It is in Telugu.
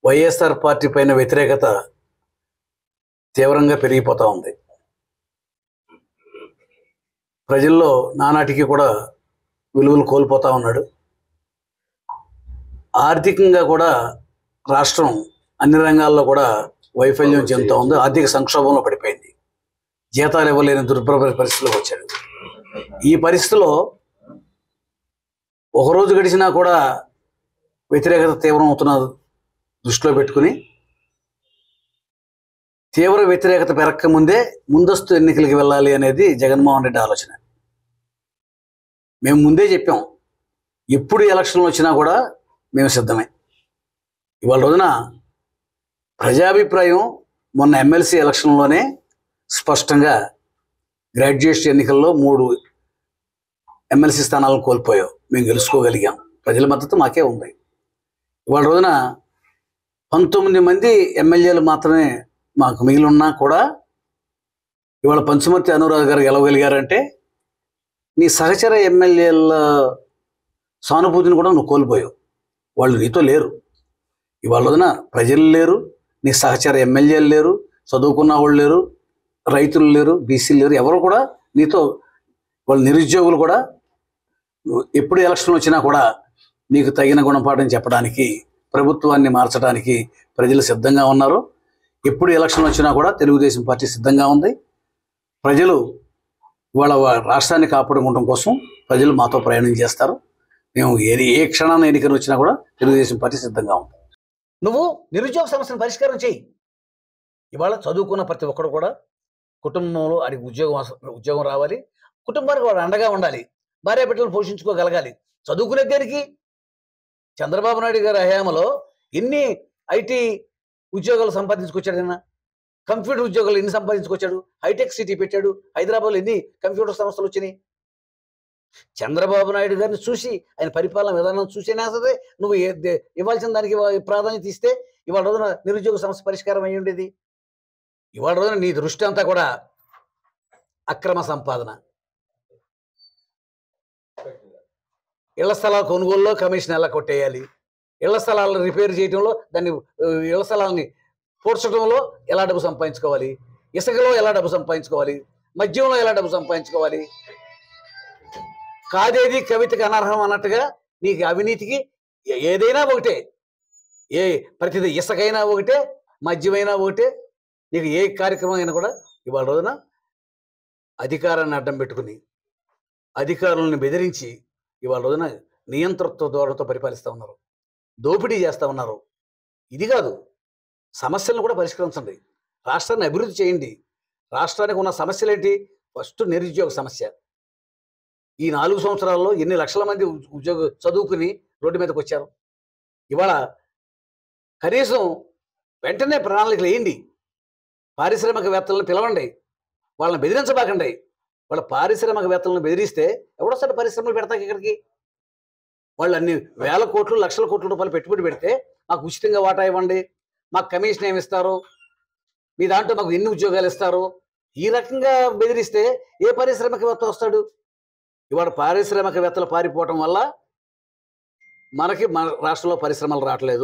వైఎస్ఆర్ పార్టీ పైన వ్యతిరేకత తీవ్రంగా పెరిగిపోతూ ఉంది ప్రజల్లో నానాటికి కూడా విలువలు కోల్పోతా ఉన్నాడు ఆర్థికంగా కూడా రాష్ట్రం అన్ని రంగాల్లో కూడా వైఫల్యం చెందుతూ ఉంది ఆర్థిక సంక్షోభంలో పడిపోయింది జీతాలు ఇవ్వలేని దుర్భర పరిస్థితిలోకి వచ్చాడు ఈ పరిస్థితిలో ఒక రోజు గడిచినా కూడా వ్యతిరేకత తీవ్రం అవుతున్న దృష్టిలో పెట్టుకుని తీవ్ర వ్యతిరేకత పెరక్క ముందే ముందస్తు ఎన్నికలకి వెళ్ళాలి అనేది జగన్మోహన్ రెడ్డి ఆలోచన మేము ముందే చెప్పాం ఎప్పుడు ఎలక్షన్లు వచ్చినా కూడా మేము సిద్ధమే ఇవాళ రోజున ప్రజాభిప్రాయం మొన్న ఎమ్మెల్సీ ఎలక్షన్లోనే స్పష్టంగా గ్రాడ్యుయేషన్ ఎన్నికల్లో మూడు ఎమ్మెల్సీ స్థానాలను కోల్పోయాం మేము గెలుచుకోగలిగాం ప్రజల మద్దతు మాకే ఉంది ఇవాళ రోజున పంతొమ్మిది మంది ఎమ్మెల్యేలు మాత్రమే మాకు మిగిలి ఉన్నా కూడా ఇవాళ పంచుమర్తి అనురాధ్ గారు గెలవగలిగారంటే నీ సహచర ఎమ్మెల్యేల సానుభూతిని కూడా నువ్వు కోల్పోయావు వాళ్ళు నీతో లేరు ఇవాళ రోజున ప్రజలు లేరు నీ సహచర ఎమ్మెల్యేలు లేరు చదువుకున్న వాళ్ళు లేరు రైతులు లేరు బీసీలు లేరు ఎవరు కూడా నీతో వాళ్ళ నిరుద్యోగులు కూడా నువ్వు ఎప్పుడు ఎలక్షన్ వచ్చినా కూడా నీకు తగిన గుణపాఠం చెప్పడానికి ప్రభుత్వాన్ని మార్చడానికి ప్రజలు సిద్ధంగా ఉన్నారు ఎప్పుడు ఎలక్షన్ వచ్చినా కూడా తెలుగుదేశం పార్టీ సిద్ధంగా ఉంది ప్రజలు వాళ్ళ రాష్ట్రాన్ని కాపాడుకోవడం కోసం ప్రజలు మాతో ప్రయాణం చేస్తారు మేము ఏ ఏ క్షణాన్ని ఎన్నికలు వచ్చినా కూడా తెలుగుదేశం పార్టీ సిద్ధంగా ఉంది నువ్వు నిరుద్యోగ సమస్యను పరిష్కారం చేయి ఇవాళ చదువుకున్న ప్రతి ఒక్కడు కూడా కుటుంబంలో ఆడికి ఉద్యోగం అవస- ఉద్యోగం రావాలి కుటుంబానికి వాడు అండగా ఉండాలి భార్య బిడ్డలు పోషించుకోగలగాలి చదువుకునే దేనికి చంద్రబాబు నాయుడు గారి హయాంలో ఎన్ని ఐటీ ఉద్యోగాలు సంపాదించుకొచ్చాడు ఆయన కంప్యూటర్ ఉద్యోగాలు ఎన్ని సంపాదించుకొచ్చాడు హైటెక్ సిటీ పెట్టాడు హైదరాబాద్లో ఎన్ని కంప్యూటర్ సంస్థలు వచ్చినాయి చంద్రబాబు నాయుడు గారిని చూసి ఆయన పరిపాలన విధానం చూసినా సరే నువ్వు ఏ- దే- ఇవ్వాల్సిన దానికి ఇవ్వ- ప్రాధాన్యత ఇస్తే ఇవాళ రోజున నిరుద్యోగ సమస్య పరిష్కారం అయి ఉండేది ఇవాళ రోజున నీ దృష్టి అంతా కూడా అక్రమ సంపాదన ఇళ్ల స్థలాల కొనుగోలులో కమిషన్ ఎలా కొట్టేయాలి ఇళ్ల స్థలాలను రిపేర్ చేయడంలో దాన్ని ఆ, ఇళ్ల స్థలాలని పూడ్చడంలో ఎలా డబ్బు సంపాదించుకోవాలి ఇసుకలో ఎలా డబ్బు సంపాదించుకోవాలి మద్యంలో ఎలా డబ్బు సంపాదించుకోవాలి కాదేది కవితకి అనర్హం అన్నట్టుగా నీకు అవినీతికి ఏ- ఏదైనా ఒకటే ఏ ప్రతిదీ ఇసుకైనా ఒకటే మద్యమైనా ఒకటే నీకు ఏ కార్యక్రమం అయినా కూడా ఇవాళ రోజున అధికారాన్ని అడ్డం పెట్టుకుని అధికారులను బెదిరించి ఇవాళ రోజున నియంతృత్వ ధోరణితో పరిపాలిస్తూ ఉన్నారు దోపిడీ చేస్తూ ఉన్నారు ఇది కాదు సమస్యలను కూడా పరిష్కరించండి రాష్ట్రాన్ని అభివృద్ధి చేయండి రాష్ట్రానికి ఉన్న సమస్యలు ఏంటి ఫస్ట్ నిరుద్యోగ సమస్య ఈ నాలుగు సంవత్సరాల్లో ఎన్ని లక్షల మంది ఉ- ఉద్యోగ చదువుకుని రోడ్డు మీదకి వచ్చారు ఇవాళ కనీసం వెంటనే ప్రణాళికలు వేయండి పారిశ్రామికవేత్తలను పిలవండి వాళ్ళని బెదిరించబాకండి వాళ్ళ పారిశ్రామికవేత్తలను బెదిరిస్తే ఎవడొస్తాడు పరిశ్రమలు పెడతాకి ఇక్కడికి వాళ్ళు అన్ని వేల కోట్లు లక్షల కోట్ల రూపాయలు పెట్టుబడి పెడితే మాకు ఉచితంగా వాటా ఇవ్వండి మాకు కమిషన్ ఏమి ఇస్తారు మీ దాంట్లో మాకు ఎన్ని ఉద్యోగాలు ఇస్తారు ఈ రకంగా బెదిరిస్తే ఏ పారిశ్రామికవేత్త వస్తాడు ఇవాళ పారిశ్రామికవేత్తలు పారిపోవటం వల్ల మనకి మన రాష్ట్రంలో పరిశ్రమలు రావట్లేదు